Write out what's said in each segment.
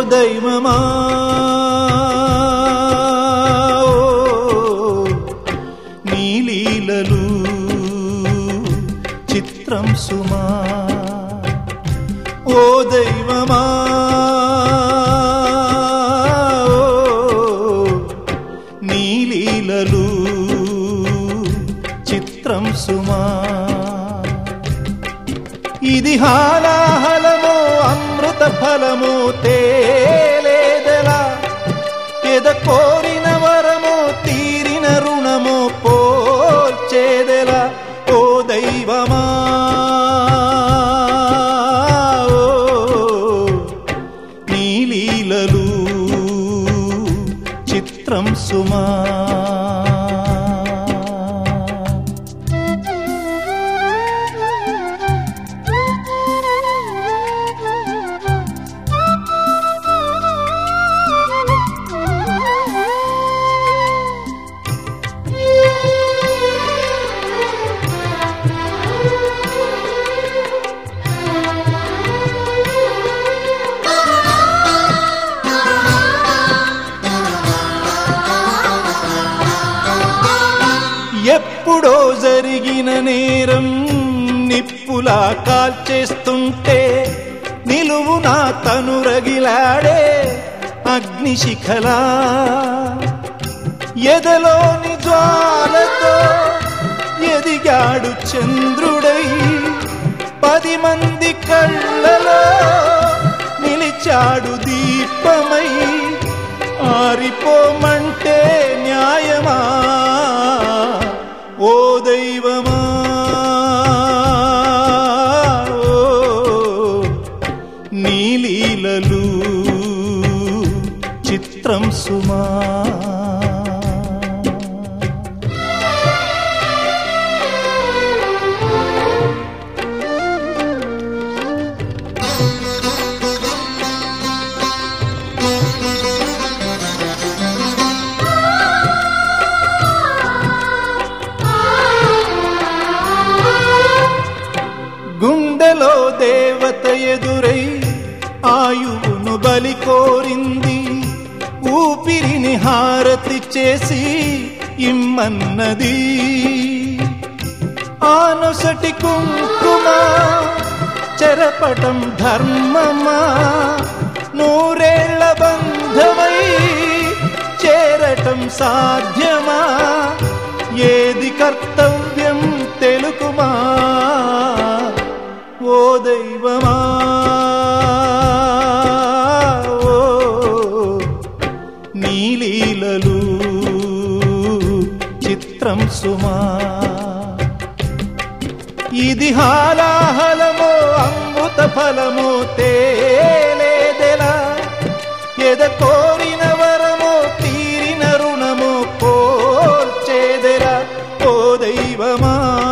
దైవమా ఓ, నీ లీలలు చిత్రం సుమా ఓ దైవమా ఓ, నీ లీలలు చిత్రం సుమా ఇది హాలాహలమో అమృత ఫలమో తేలేదలా ఎద కోరిన వరమో తీరిన రుణమో పోల్చేదెలా ఓ దైవమా ఓ, నీ లీలలు చిత్రం సుమా ఎప్పుడో జరిగిన నేరం నిప్పులా కాల్చేస్తుంటే నిలువు నా తనురగిలాడే అగ్నిశిఖలా ఎదలోని జ్వాలతో ఎదిగాడు చంద్రుడై పది మంది కళ్ళలో నిలిచాడు దీపమై ఆరిపోమంటే న్యాయమా ఓ దైవమా ఓ, నీ లీలలు చిత్రం సుమా గుండెలో దేవత ఎదురై ఆయువును బలి కోరింది ఊపిరిని హారతి చేసి ఇమ్మన్నది ఆనొసటి కుంకుమ చెరపటం ధర్మమా నూరేళ్ల బంధమై చేరటం సాధ్యమా ఏది కర్తవ్యం తెలుకుమా ఓ దైవమా ఓ, నీ లీలలు చిత్రం సుమా ఇది హాలాహలమో అమృత ఫలమో తేలేదెలా ఎద కోరిన వరమో తీరిన రుణమో పోల్చేదెలా ఓ దైవమా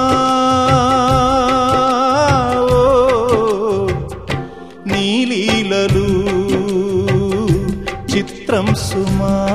ఓ, నీ లీలలు చిత్రం సుమా